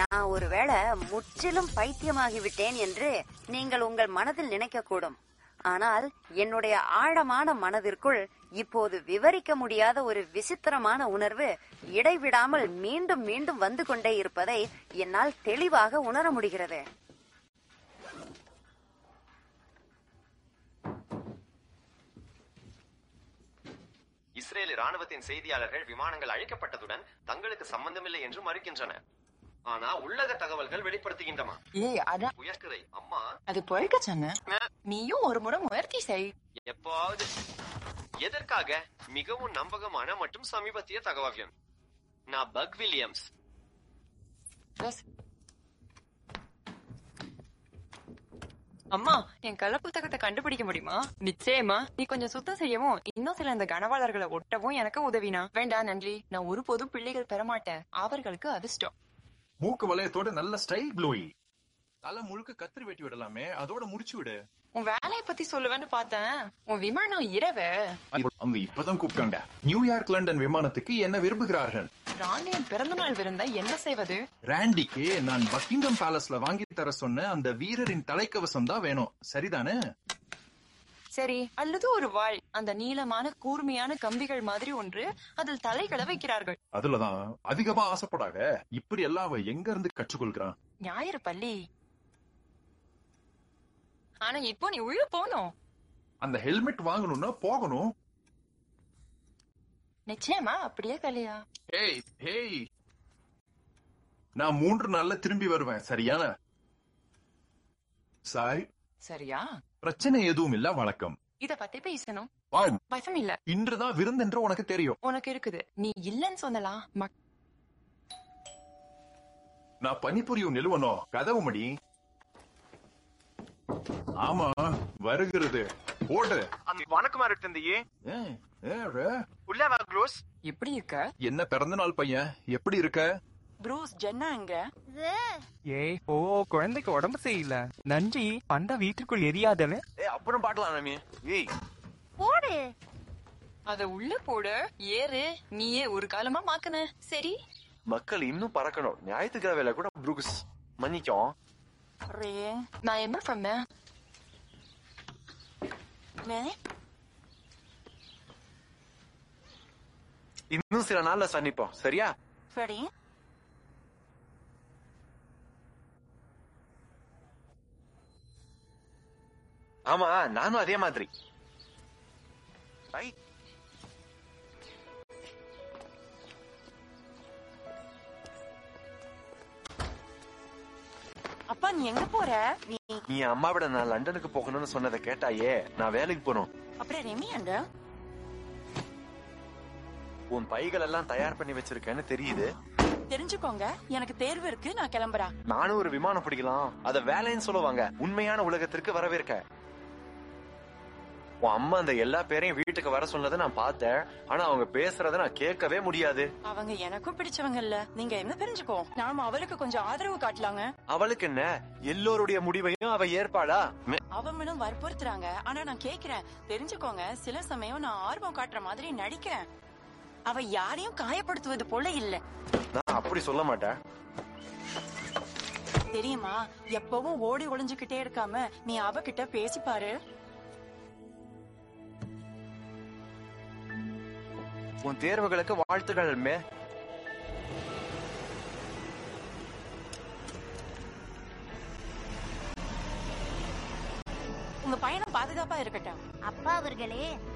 நான் ஒருவேளை முற்றிலும் பைத்தியமாகிவிட்டேன் என்று நீங்கள் உங்கள் மனதில் நினைக்கக்கூடும் ஆனால் என்னுடைய ஆழமான மனதிற்குள் இப்போது விவரிக்க முடியாத ஒரு விசித்திரமான உணர்வு இடைவிடாமல் மீண்டும் மீண்டும் வந்து கொண்டே இருப்பதை என்னால் தெளிவாக உணர முடிகிறது இஸ்ரேல் ராணுவத்தின் செய்தியாளர்கள் விமானங்கள் அழிக்கப்பட்டதுடன் தங்களுக்கு சம்பந்தமில்லை என்று மறுக்கின்றனர் ஆனா உள்ளக தகவல்கள் வெளிப்படுத்துகின்றன ஏய் அதான் உயர்கரை அம்மா அது பொழைக்க சொன்ன நீயும் ஒரு முறை முயற்சி செய் எப்பாவது எதற்காக மிகவும் நம்பகமான மற்றும் சமீபத்திய தகவல் நான் பக் வில்லியம்ஸ் Yes. அம்மா என் கள்ள புத்தகத்தை கண்டுபிடிக்க முடியுமா நிச்சயமா நீ கொஞ்சம் சுத்தம் செய்யவும் இன்னும் சில இந்த கனவாளர்களை ஒட்டவும் எனக்கு உதவினா வேண்டாம் நன்றி நான் ஒருபோதும் பிள்ளைகள் பெறமாட்டேன் அவர்களுக்கு அதிர்ஷ்டம் மூக்கு வளையத்தோட நல்ல ஸ்டைல் க்ளோயி தலை முழுக்க கத்திரி வெட்டி விடலாமே அதோட முடிச்சு விடு உன் வேலையை பத்தி சொல்லுவேன்னு பார்த்தேன் உன் விமானம் இரவு அவங்க இப்பதான் கூப்பிட்டாங்க நியூயார்க் லண்டன் விமானத்துக்கு என்ன விரும்புகிறார்கள் ராணியின் பிறந்த நாள் விருந்த என்ன செய்வது ராண்டிக்கு நான் பக்கிங்கம் பேலஸ்ல வாங்கி தர சொன்ன அந்த வீரரின் தலைக்கவசம் தான் வேணும் சரிதானே சரி அல்லது ஒரு வாள் அந்த நீளமான கூர்மையான கம்பிகள் மாதிரி ஒன்று அதில் தலைகளை வைக்கிறார்கள் அதுலதான் அதிகமா ஆசைப்படாத இப்படி எல்லாம் அவ எங்க இருந்து கற்றுக்கொள்கிறான் ஞாயிறு பள்ளி ஆனா இப்போ நீ உள்ள போகணும் அந்த ஹெல்மெட் வாங்கணும்னா போகணும் நிச்சயமா அப்படியே கலையா ஹேய் ஹேய் நான் மூன்று நாள்ல திரும்பி வருவேன் சரியான சாய் சரியா பிரச்சனை எதுவும் இல்ல வழக்கம் இத பத்தி பேசணும் வாய். பயம் இல்ல இன்றுதான் விருந்தென்று உனக்கு தெரியும் உனக்கு இருக்குது நீ இல்லன்னு சொல்லலாம் மக்- நான் பணிபுரியும் நிலுவனோ கதவு மடி ஆமா வருகிறது போடு வணக்கம் தந்தையே ஏ, ஏ, ரே. உள்ள வா க்ளோஸ் எப்படி இருக்க என்ன பிறந்த நாள் பையன் எப்படி இருக்க ப்ரூஸ் ஜென்னா எங்க ஏய் ஓ குழந்தைக்கு உடம்பு சரியில்லை நன்றி பண்ட வீட்டுக்குள் எரியாதல ஏ அப்புறம் பாக்கலாம் நாமி ஏய் போடு அத உள்ள போடு ஏறு நீயே ஒரு காலமா மாக்குன சரி மக்கள் இன்னும் பறக்கணும் ஞாயிற்றுக்கிழமையில கூட புருக்ஸ் மன்னிக்கும் ரே நான் என்ன பண்ணேன் இன்னும் சில நாள்ல சந்திப்போம் சரியா சரி ஆமா நானும் அதே மாதிரி ஐ அப்பா நீ எங்க போற நீ நீ அம்மாவிட நான் லண்டனுக்கு போகணும்னு சொன்னதை கேட்டாயே நான் வேலைக்கு போகணும் அப்புறம் ரெமி அங்க உன் பைகள் எல்லாம் தயார் பண்ணி வச்சிருக்கேன்னு தெரியுது தெரிஞ்சுக்கோங்க எனக்கு தேர்வு இருக்கு நான் கிளம்புறேன் நானும் ஒரு விமானம் பிடிக்கலாம் அத வேலைன்னு சொல்லுவாங்க உண்மையான உலகத்திற்கு வரவேற்க உன் அம்மா அந்த எல்லா பேரையும் வீட்டுக்கு வர சொன்னதை நான் பார்த்தேன் ஆனா அவங்க பேசுறத நான் கேட்கவே முடியாது அவங்க எனக்கும் பிடிச்சவங்க இல்ல நீங்க என்ன தெரிஞ்சுக்கோ நாம அவளுக்கு கொஞ்சம் ஆதரவு காட்டலாங்க அவளுக்கு என்ன எல்லோருடைய முடிவையும் அவ ஏற்பாளா மே- அவங்களும் வற்புறுத்துறாங்க ஆனா நான் கேக்குறேன் தெரிஞ்சுக்கோங்க சில சமயம் நான் ஆர்வம் காட்டுற மாதிரி நடிக்கிறேன் அவ யாரையும் காயப்படுத்துவது போல இல்ல நான் அப்படி சொல்ல மாட்டேன் தெரியுமா எப்பவும் ஓடி ஒளிஞ்சுகிட்டே இருக்காம நீ அவகிட்ட பேசி பாரு உன் தேர்வுகளுக்கு வாழ்த்துக்கள் மே உங்க பயணம் பாதுகாப்பா இருக்கட்டும் அப்பா அவர்களே